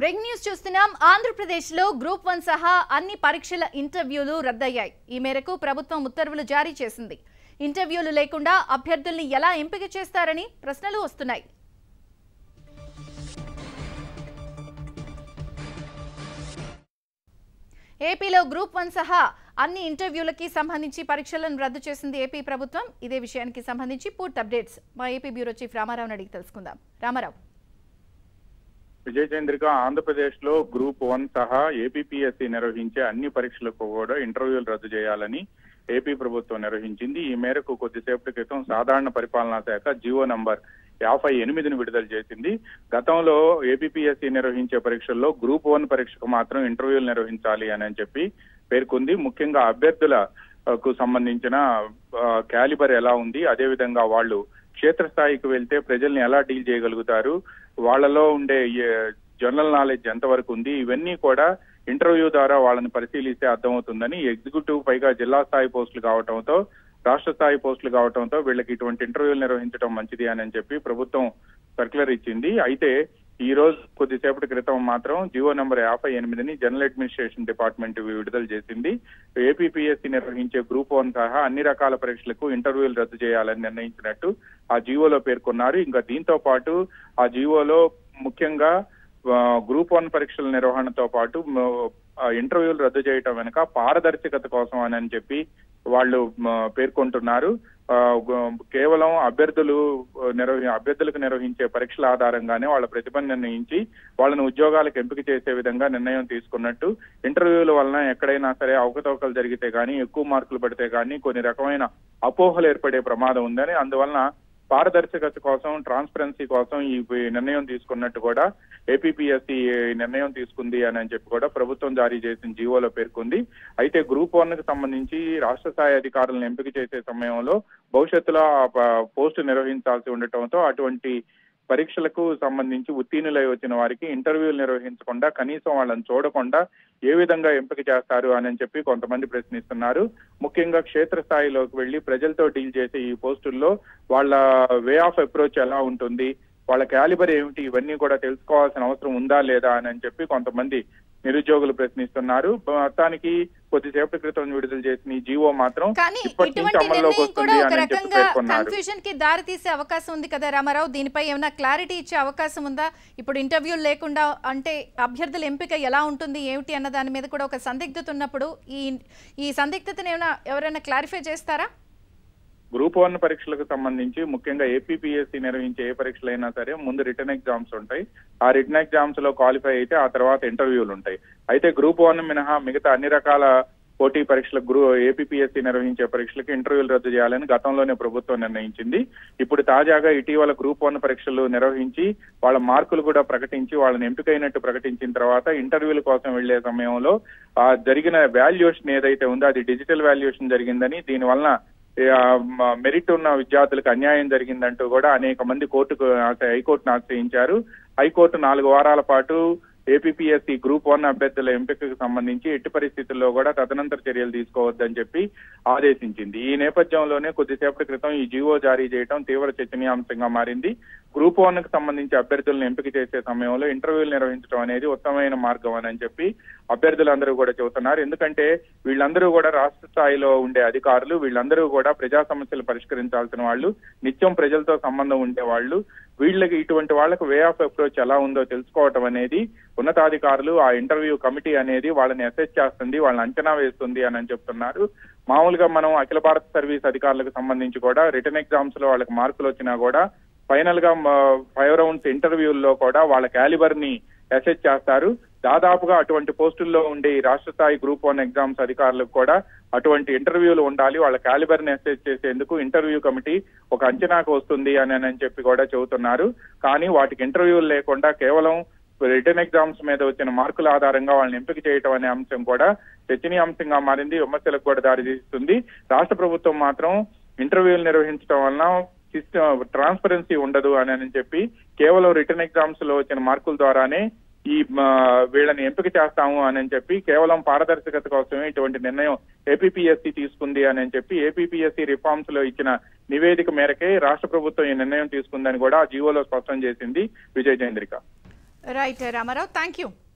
breaking news చూస్తున్నాం ఆంధ్రప్రదేశ్లో group one సహా అన్ని పరీక్షల ఇంటర్వ్యూలు రద్దయ్యాయి ఈ మేరకు ప్రభుత్వం ఉత్తర్వులు జారీ చేసింది ఇంటర్వ్యూలు లేకుండా అభ్యర్థుల్ని ఎలా ఎంపిక చేస్తారని ప్రశ్నలు వస్తున్నాయి ఏపీలో గ్రూప్ వన్ సహా అన్ని ఇంటర్వ్యూలకి సంబంధించి పరీక్షలను రద్దు చేసింది ఏపీ ప్రభుత్వం ఇదే విషయానికి సంబంధించి పూర్తి అప్డేట్స్ మా ఏపీ బ్యూరో చీఫ్ రామారావుని అడిగి తెలుసుకుందాం రామారావు విజయ చంద్రిక ఆంధ్రప్రదేశ్ లో గ్రూప్ వన్ సహా ఏపీపీఎస్సీ నిర్వహించే అన్ని పరీక్షలకు కూడా ఇంటర్వ్యూలు రద్దు చేయాలని ఏపీ ప్రభుత్వం నిర్వహించింది ఈ మేరకు కొద్దిసేపటి క్రితం సాధారణ పరిపాలనా శాఖ జియో నంబర్ యాభై ఎనిమిదిని విడుదల చేసింది గతంలో ఏపీపీఎస్సీ నిర్వహించే పరీక్షల్లో గ్రూప్ వన్ పరీక్షకు మాత్రం ఇంటర్వ్యూలు నిర్వహించాలి అని చెప్పి పేర్కొంది ముఖ్యంగా అభ్యర్థులకు సంబంధించిన క్యాలిబర్ ఎలా ఉంది అదేవిధంగా వాళ్ళు క్షేత్రస్థాయికి వెళ్తే ప్రజల్ని ఎలా డీల్ చేయగలుగుతారు వాళ్ళలో ఉండే జనరల్ నాలెడ్జ్ ఎంతవరకు ఉంది ఇవన్నీ కూడా ఇంటర్వ్యూ ద్వారా వాళ్ళని పరిశీలిస్తే అర్థమవుతుందని ఎగ్జిక్యూటివ్ పైగా జిల్లా స్థాయి పోస్టులు కావడంతో రాష్ట్ర స్థాయి పోస్టులు కావడంతో వీళ్ళకి ఇటువంటి ఇంటర్వ్యూలు నిర్వహించడం మంచిది అని చెప్పి ప్రభుత్వం సర్క్యులర్ ఇచ్చింది అయితే ఈ రోజు కొద్దిసేపటి క్రితం మాత్రం జియో నెంబర్ యాభై ఎనిమిదిని జనరల్ అడ్మినిస్ట్రేషన్ డిపార్ట్మెంట్ విడుదల చేసింది ఏపీపీఎస్సీ నిర్వహించే గ్రూప్ వన్ సహా అన్ని రకాల పరీక్షలకు ఇంటర్వ్యూలు రద్దు చేయాలని నిర్ణయించినట్టు ఆ జియోలో పేర్కొన్నారు ఇంకా దీంతో పాటు ఆ జియోలో ముఖ్యంగా గ్రూప్ వన్ పరీక్షల నిర్వహణతో పాటు ఇంటర్వ్యూలు రద్దు చేయటం వెనుక పారదర్శకత కోసం అని చెప్పి వాళ్ళు పేర్కొంటున్నారు కేవలం అభ్యర్థులు నిర్వహి అభ్యర్థులకు నిర్వహించే పరీక్షల ఆధారంగానే వాళ్ళ ప్రతిభను నిర్ణయించి వాళ్ళని ఉద్యోగాలకు ఎంపిక చేసే విధంగా నిర్ణయం తీసుకున్నట్టు ఇంటర్వ్యూల వలన ఎక్కడైనా సరే అవకతవకలు జరిగితే కానీ ఎక్కువ మార్కులు పడితే కానీ కొన్ని రకమైన అపోహలు ఏర్పడే ప్రమాదం ఉందని అందువలన పారదర్శకత కోసం ట్రాన్స్పరెన్సీ కోసం ఈ నిర్ణయం తీసుకున్నట్టు కూడా ఏపీపీఎస్సీ నిర్ణయం తీసుకుంది అని చెప్పి కూడా ప్రభుత్వం జారీ చేసిన జీవోలో పేర్కొంది అయితే గ్రూప్ వన్ కి సంబంధించి రాష్ట్ర స్థాయి అధికారులను ఎంపిక చేసే సమయంలో భవిష్యత్తులో పోస్టు నిర్వహించాల్సి ఉండటంతో అటువంటి పరీక్షలకు సంబంధించి ఉత్తీర్ణులై వచ్చిన వారికి ఇంటర్వ్యూలు నిర్వహించకుండా కనీసం వాళ్ళని చూడకుండా ఏ విధంగా ఎంపిక చేస్తారు అని చెప్పి కొంతమంది ప్రశ్నిస్తున్నారు ముఖ్యంగా క్షేత్రస్థాయిలోకి వెళ్లి ప్రజలతో డీల్ చేసే ఈ పోస్టుల్లో వాళ్ళ వే ఆఫ్ అప్రోచ్ ఎలా ఉంటుంది వాళ్ళ క్యాలిబర్ ఏమిటి ఇవన్నీ కూడా తెలుసుకోవాల్సిన అవసరం ఉందా లేదా అని చెప్పి కొంతమంది నిరుద్యోగులు ప్రశ్నిస్తున్నారు మొత్తానికి కొద్దిసేపటి క్రితం విడుదల చేసిన ఈ జీవో మాత్రం కానీ ఇప్పటి నుంచి ఇటువంటి అమల్లోకి నిర్ణయం కూడా వస్తుంది ఒక అని చెప్పి రకంగా పేర్కొన్నారు కన్ఫ్యూజన్ కి దారి తీసే అవకాశం ఉంది కదా రామారావు దీనిపై ఏమైనా క్లారిటీ ఇచ్చే అవకాశం ఉందా ఇప్పుడు ఇంటర్వ్యూలు లేకుండా అంటే అభ్యర్థుల ఎంపిక ఎలా ఉంటుంది ఏమిటి అన్న దాని మీద కూడా ఒక సందిగ్ధత ఉన్నప్పుడు ఈ ఈ సందిగ్ధతను ఏమైనా ఎవరైనా క్లారిఫై చేస్తారా గ్రూప్ వన్ పరీక్షలకు సంబంధించి ముఖ్యంగా ఏపీపీఎస్సీ నిర్వహించే ఏ పరీక్షలైనా సరే ముందు రిటర్న్ ఎగ్జామ్స్ ఉంటాయి ఆ రిటర్న్ ఎగ్జామ్స్ లో క్వాలిఫై అయితే ఆ తర్వాత ఇంటర్వ్యూలు ఉంటాయి అయితే గ్రూప్ వన్ మినహా మిగతా అన్ని రకాల పోటీ పరీక్షలకు గ్రూ ఏపీపీఎస్సీ నిర్వహించే పరీక్షలకు ఇంటర్వ్యూలు రద్దు చేయాలని గతంలోనే ప్రభుత్వం నిర్ణయించింది ఇప్పుడు తాజాగా ఇటీవల గ్రూప్ వన్ పరీక్షలు నిర్వహించి వాళ్ళ మార్కులు కూడా ప్రకటించి వాళ్ళని ఎంపికైనట్టు ప్రకటించిన తర్వాత ఇంటర్వ్యూల కోసం వెళ్లే సమయంలో ఆ జరిగిన వాల్యుయేషన్ ఏదైతే ఉందో అది డిజిటల్ వాల్యుయేషన్ జరిగిందని దీని వలన మెరిట్ ఉన్న విద్యార్థులకు అన్యాయం జరిగిందంటూ కూడా అనేక మంది కోర్టుకు హైకోర్టును ఆశ్రయించారు హైకోర్టు నాలుగు వారాల పాటు ఏపీపీఎస్సీ గ్రూప్ వన్ అభ్యర్థుల ఎంపికకు సంబంధించి ఎట్టి పరిస్థితుల్లో కూడా తదనంతర చర్యలు తీసుకోవద్దని చెప్పి ఆదేశించింది ఈ నేపథ్యంలోనే కొద్దిసేపటి క్రితం ఈ జీవో జారీ చేయడం తీవ్ర చర్చనీయాంశంగా మారింది గ్రూప్ వన్ కు సంబంధించి అభ్యర్థులను ఎంపిక చేసే సమయంలో ఇంటర్వ్యూలు నిర్వహించడం అనేది ఉత్తమమైన మార్గం అని చెప్పి అభ్యర్థులందరూ కూడా చెబుతున్నారు ఎందుకంటే వీళ్ళందరూ కూడా రాష్ట్ర స్థాయిలో ఉండే అధికారులు వీళ్ళందరూ కూడా ప్రజా సమస్యలు పరిష్కరించాల్సిన వాళ్ళు నిత్యం ప్రజలతో సంబంధం ఉండే వాళ్ళు వీళ్ళకి ఇటువంటి వాళ్ళకు వే ఆఫ్ అప్రోచ్ ఎలా ఉందో తెలుసుకోవటం అనేది ఉన్నతాధికారులు ఆ ఇంటర్వ్యూ కమిటీ అనేది వాళ్ళని అసెస్ చేస్తుంది వాళ్ళని అంచనా వేస్తుంది అని చెప్తున్నారు మామూలుగా మనం అఖిల భారత సర్వీస్ అధికారులకు సంబంధించి కూడా రిటర్న్ ఎగ్జామ్స్ లో వాళ్ళకి మార్కులు వచ్చినా కూడా ఫైనల్ గా ఫైవ్ రౌండ్స్ ఇంటర్వ్యూల్లో కూడా వాళ్ళ క్యాలిబర్ ని అసెస్ చేస్తారు దాదాపుగా అటువంటి పోస్టుల్లో ఉండే ఈ రాష్ట్ర స్థాయి గ్రూప్ వన్ ఎగ్జామ్స్ అధికారులకు కూడా అటువంటి ఇంటర్వ్యూలు ఉండాలి వాళ్ళ క్యాలిబర్ ని అసెస్ చేసేందుకు ఇంటర్వ్యూ కమిటీ ఒక అంచనాకు వస్తుంది అని అని చెప్పి కూడా చెబుతున్నారు కానీ వాటికి ఇంటర్వ్యూలు లేకుండా కేవలం రిటర్న్ ఎగ్జామ్స్ మీద వచ్చిన మార్కుల ఆధారంగా వాళ్ళని ఎంపిక చేయటం అనే అంశం కూడా చర్చనీయాంశంగా మారింది విమర్శలకు కూడా దారితీస్తుంది రాష్ట్ర ప్రభుత్వం మాత్రం ఇంటర్వ్యూలు నిర్వహించడం వలన సిస్టమ్ ట్రాన్స్పరెన్సీ ఉండదు అని అని చెప్పి కేవలం రిటర్న్ ఎగ్జామ్స్ లో వచ్చిన మార్కుల ద్వారానే ఈ వీళ్ళని ఎంపిక చేస్తాము అని చెప్పి కేవలం పారదర్శకత కోసమే ఇటువంటి నిర్ణయం ఏపీపీఎస్సీ తీసుకుంది అని చెప్పి ఏపీపీఎస్సీ రిఫార్మ్స్ లో ఇచ్చిన నివేదిక మేరకే రాష్ట్ర ప్రభుత్వం ఈ నిర్ణయం తీసుకుందని కూడా ఆ జీవోలో స్పష్టం చేసింది Vijay Chandrika right Ramarao thank you